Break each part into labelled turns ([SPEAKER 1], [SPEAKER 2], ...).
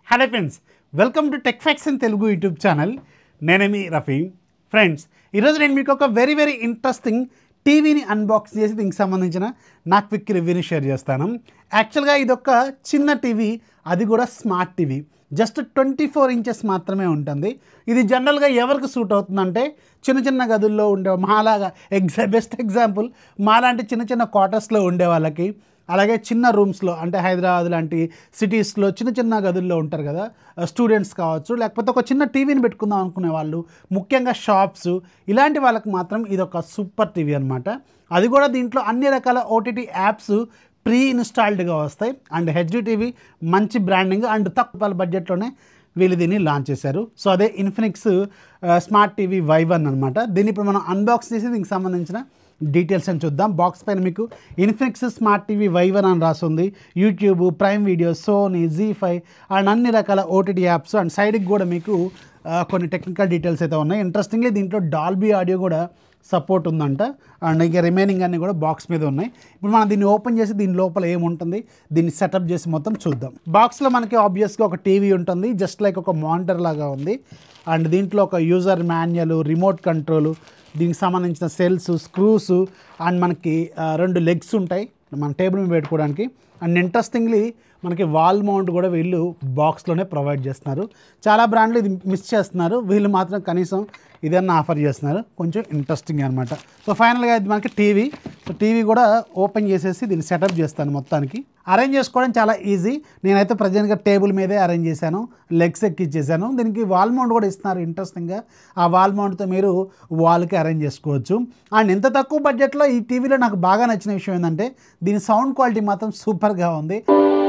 [SPEAKER 1] hello friends welcome to tech facts in Telugu YouTube channel నేనే మీ Rafi friends ఈరోజు నేను మీకు ఒక వెరీ వెరీ ఇంట్రెస్టింగ్ టీవీని అన్బాక్స్ చేసి దీనికి సంబంధించిన నా క్విక్ రివ్యూని షేర్ చేస్తాను యాక్చువల్గా ఇది ఒక చిన్న టీవీ అది కూడా smart TV just twenty four inches మాత్రమే ఉంటుంది ఇది జనరల్గా ఎవరికి సూట్ అవుతుందంటే చిన్న చిన్న గదుల్లో ఉండే మాలాగా ఎగ్జా బెస్ట్ ఎగ్జాంపుల్ మాలాంటి చిన్న చిన్న క్వార్టర్స్లో ఉండే వాళ్ళకి అలాగే చిన్న రూమ్స్లో అంటే హైదరాబాద్ లాంటి సిటీస్లో చిన్న చిన్న గదుల్లో ఉంటారు కదా స్టూడెంట్స్ కావచ్చు లేకపోతే ఒక చిన్న టీవీని పెట్టుకుందాం అనుకునే వాళ్ళు ముఖ్యంగా షాప్స్ ఇలాంటి వాళ్ళకి మాత్రం ఇది ఒక సూపర్ టీవీ అనమాట అది కూడా దీంట్లో అన్ని రకాల ఓటీటీ యాప్స్ ప్రీ ఇన్స్టాల్డ్గా వస్తాయి అండ్ హెచ్డి టీవీ మంచి బ్రాండింగ్ అండ్ తక్కువ బడ్జెట్లోనే వీళ్ళు దీన్ని లాంచ్ చేశారు సో అదే Infinix smart TV Y one అనమాట దీన్ని ఇప్పుడు మనం అన్బాక్స్ చేసి దీనికి సంబంధించిన డీటెయిల్స్ అని చూద్దాం బాక్స్ పైన మీకు Infinix smart TV Y one అని రాస్తుంది YouTube prime video Sony Zee five and అన్ని రకాల ఓటీటీ యాప్స్ అండ్ సైడ్కి కూడా మీకు ఆ, కొన్ని టెక్నికల్ డీటెయిల్స్ అయితే ఉన్నాయి ఇంట్రెస్టింగ్లీ దీంట్లో డాల్బీ ఆడియో కూడా సపోర్ట్ ఉందంట అండ్ ఇంకా రిమైనింగ్ అన్నీ కూడా బాక్స్ మీద ఉన్నాయి ఇప్పుడు మనం దీన్ని ఓపెన్ చేసి దీని లోపల ఏముంటుంది దీన్ని సెటప్ చేసి మొత్తం చూద్దాం బాక్స్లో మనకి ఆబ్వియస్గా ఒక టీవీ ఉంటుంది జస్ట్ లైక్ ఒక మానిటర్ లాగా ఉంది అండ్ దీంట్లో ఒక యూజర్ మాన్యువల్ రిమోట్ కంట్రోల్ దీనికి సంబంధించిన సెల్స్ స్క్రూస్ అండ్ మనకి ఆ, రెండు లెగ్స్ ఉంటాయి మన టేబుల్ మీద పెట్టుకోవడానికి అండ్ ఇంట్రెస్టింగ్లీ మనకి వాల్ మౌంట్ కూడా వీళ్ళు బాక్స్లోనే ప్రొవైడ్ చేస్తున్నారు చాలా బ్రాండ్లు ఇది మిస్ చేస్తున్నారు వీళ్ళు మాత్రం కనీసం ఇదన్నా ఆఫర్ చేస్తున్నారు కొంచెం ఇంట్రెస్టింగ్ అనమాట సో ఫైనల్గా ఇది మనకి టీవీ సో టీవీ కూడా ఓపెన్ చేసేసి దీన్ని సెటప్ చేస్తాను మొత్తానికి అరేంజ్ చేసుకోవడం చాలా ఈజీ నేనైతే ప్రజెంట్గా టేబుల్ మీదే అరేంజ్ చేశాను లెగ్స్ ఎక్కిచ్చేసాను దీనికి వాల్ మౌంట్ కూడా ఇస్తున్నారు ఇంట్రెస్టింగ్గా ఆ వాల్ మౌంట్తో మీరు వాల్కి అరేంజ్ చేసుకోవచ్చు అండ్ ఎంత తక్కువ బడ్జెట్లో ఈ టీవీలో నాకు బాగా నచ్చిన విషయం ఏంటంటే దీని సౌండ్ క్వాలిటీ మాత్రం సూపర్గా ఉంది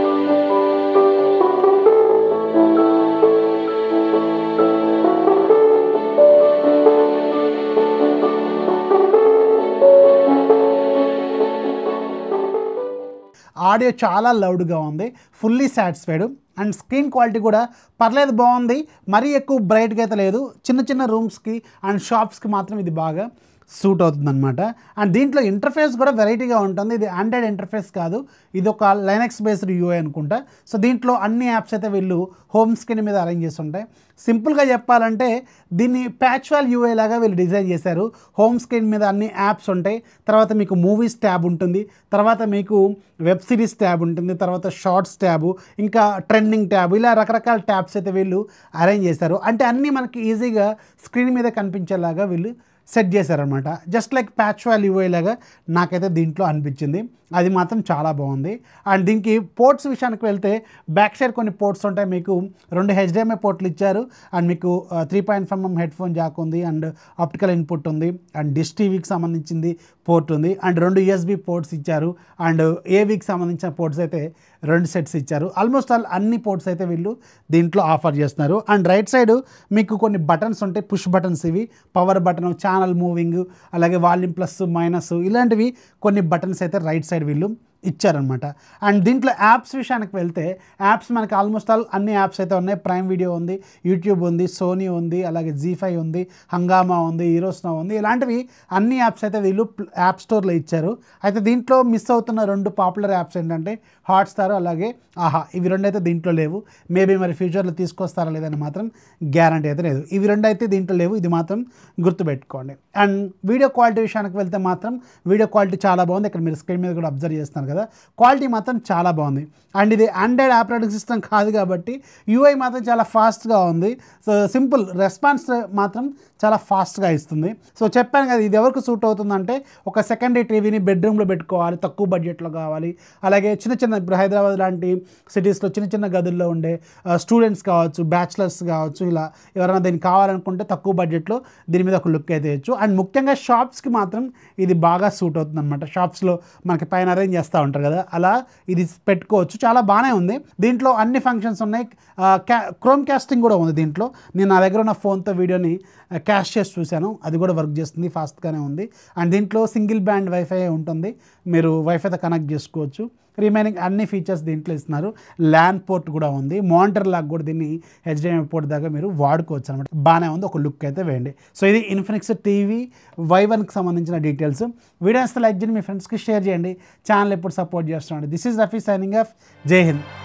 [SPEAKER 1] ఆడియో చాలా లౌడ్గా ఉంది fully satisfied and screen quality కూడా పర్లేదు బాగుంది మరీ ఎక్కువ బ్రైట్గా అయితే లేదు చిన్న చిన్న రూమ్స్కి అండ్ షాప్స్కి మాత్రం ఇది బాగా సూట్ అవుతుందన్నమాట అండ్ దీంట్లో ఇంటర్ఫేస్ కూడా వెరైటీగా ఉంటుంది ఇది ఆండ్రాయిడ్ ఇంటర్ఫేస్ కాదు ఇది ఒక లైనక్స్ బేస్డ్ యూఐ అనుకుంటా సో దీంట్లో అన్ని యాప్స్ అయితే వీళ్ళు హోమ్ స్క్రీన్ మీద అరేంజ్ చేసి ఉంటాయి సింపుల్గా చెప్పాలంటే దీన్ని ప్యాచ్వాల్ యూఐ లాగా వీళ్ళు డిజైన్ చేశారు హోమ్ స్క్రీన్ మీద అన్ని యాప్స్ ఉంటాయి తర్వాత మీకు మూవీస్ ట్యాబ్ ఉంటుంది తర్వాత మీకు వెబ్ సిరీస్ ట్యాబ్ ఉంటుంది తర్వాత షార్ట్స్ ట్యాబ్ ఇంకా ట్రెండింగ్ ట్యాబ్ ఇలా రకరకాల ట్యాబ్స్ అయితే వీళ్ళు అరేంజ్ చేశారు అంటే అన్నీ మనకి ఈజీగా స్క్రీన్ మీద కనిపించేలాగా వీళ్ళు సెట్ చేశారనమాట just like patch wall UI లాగా నాకైతే దీంట్లో అనిపించింది అది మాత్రం చాలా బాగుంది అండ్ దీనికి పోర్ట్స్ విషయానికి వెళ్తే బ్యాక్ సైడ్ కొన్ని పోర్ట్స్ ఉంటాయి మీకు రెండు హెచ్డిఎంఐ పోర్ట్లు ఇచ్చారు అండ్ మీకు three point five MM headphone jack ఉంది అండ్ ఆప్టికల్ ఇన్పుట్ ఉంది అండ్ డిష్ టీవీకి సంబంధించింది పోర్ట్ ఉంది అండ్ రెండు యూఎస్బి పోర్ట్స్ ఇచ్చారు అండ్ ఏవీకి సంబంధించిన పోర్ట్స్ అయితే రెండు సెట్స్ ఇచ్చారు ఆల్మోస్ట్ ఆల్ అన్ని పోర్ట్స్ అయితే వీళ్ళు దీంట్లో ఆఫర్ చేస్తున్నారు అండ్ రైట్ సైడ్ మీకు కొన్ని బటన్స్ ఉంటాయి పుష్ బటన్స్ ఇవి పవర్ బటన్ ఛానల్ మూవింగ్ అలాగే వాల్యూమ్ ప్లస్ మైనస్ ఇలాంటివి కొన్ని బటన్స్ అయితే రైట్ సైడ్ వీళ్ళు ఇచ్చారనమాట అండ్ దీంట్లో యాప్స్ విషయానికి వెళ్తే యాప్స్ మనకి ఆల్మోస్ట్ ఆల్ అన్ని యాప్స్ అయితే ఉన్నాయి ప్రైమ్ వీడియో ఉంది యూట్యూబ్ ఉంది సోనీ ఉంది అలాగే జీ ఫైవ్ ఉంది హంగామా ఉంది హీరోస్నో ఉంది ఇలాంటివి అన్ని యాప్స్ అయితే వీళ్ళు యాప్ స్టోర్లో ఇచ్చారు అయితే దీంట్లో మిస్ అవుతున్న రెండు పాపులర్ యాప్స్ ఏంటంటే హాట్స్టార్ అలాగే ఆహా ఇవి రెండు అయితే దీంట్లో లేవు మేబీ మరి ఫ్యూచర్లో తీసుకొస్తారా లేదని మాత్రం గ్యారంటీ అయితే లేదు ఇవి రెండు అయితే దీంట్లో లేవు ఇది మాత్రం గుర్తుపెట్టుకోండి అండ్ వీడియో క్వాలిటీ విషయానికి వెళ్తే మాత్రం వీడియో క్వాలిటీ చాలా బాగుంది ఇక్కడ మీరు స్క్రీన్ మీద కూడా అబ్జర్వ్ చేస్తున్నారు కదా క్వాలిటీ మాత్రం చాలా బాగుంది అండ్ ఇది ఆండ్రాయిడ్ ఆపరేటింగ్ సిస్టమ్ కాదు కాబట్టి యూఐ మాత్రం చాలా ఫాస్ట్గా ఉంది సో సింపుల్ రెస్పాన్స్ మాత్రం చాలా ఫాస్ట్గా ఇస్తుంది సో చెప్పాను కదా ఇది ఎవరికి సూట్ అవుతుందంటే ఒక సెకండరీ టీవీని బెడ్రూమ్లో పెట్టుకోవాలి తక్కువ బడ్జెట్లో కావాలి అలాగే చిన్న చిన్న ఇప్పుడు హైదరాబాద్ లాంటి సిటీస్లో చిన్న చిన్న గదుల్లో ఉండే స్టూడెంట్స్ కావచ్చు బ్యాచిలర్స్ కావచ్చు ఇలా ఎవరైనా దీనికి కావాలనుకుంటే తక్కువ బడ్జెట్లో దీని మీద ఒక లుక్ అయితే ఇవ్వచ్చు అండ్ ముఖ్యంగా షాప్స్కి మాత్రం ఇది బాగా సూట్ అవుతుంది అనమాట షాప్స్లో మనకి పైన అరేంజ్ చేస్తూ ఉంటారు కదా అలా ఇది పెట్టుకోవచ్చు చాలా బాగానే ఉంది దీంట్లో అన్ని ఫంక్షన్స్ ఉన్నాయి ఆ, క్యా క్రోమ్ కాస్టింగ్ కూడా ఉంది దీంట్లో నేను నా దగ్గర ఉన్న ఫోన్తో వీడియోని క్యాష్ చేసి చూశాను అది కూడా వర్క్ చేస్తుంది ఫాస్ట్గానే ఉంది అండ్ దీంట్లో సింగిల్ బ్యాండ్ వైఫై ఉంటుంది మీరు వైఫైతో కనెక్ట్ చేసుకోవచ్చు రిమైనింగ్ అన్ని ఫీచర్స్ దీంట్లో ఇస్తున్నారు ల్యాన్ పోర్ట్ కూడా ఉంది మానిటర్ లాగా కూడా దీన్ని హెచ్డిఎంఐ పోర్ట్ దాకా మీరు వాడుకోవచ్చు అనమాట బాగానే ఉంది ఒక లుక్ అయితే వేయండి సో ఇది ఇన్ఫినిక్స్ టీవీ వై వన్కి సంబంధించిన డీటెయిల్స్ వీడియోస్ లైక్ చేయండి మీ ఫ్రెండ్స్కి షేర్ చేయండి ఛానల్ ఎప్పుడు సపోర్ట్ చేస్తున్నాండి this is Rafi signing off జై హింద్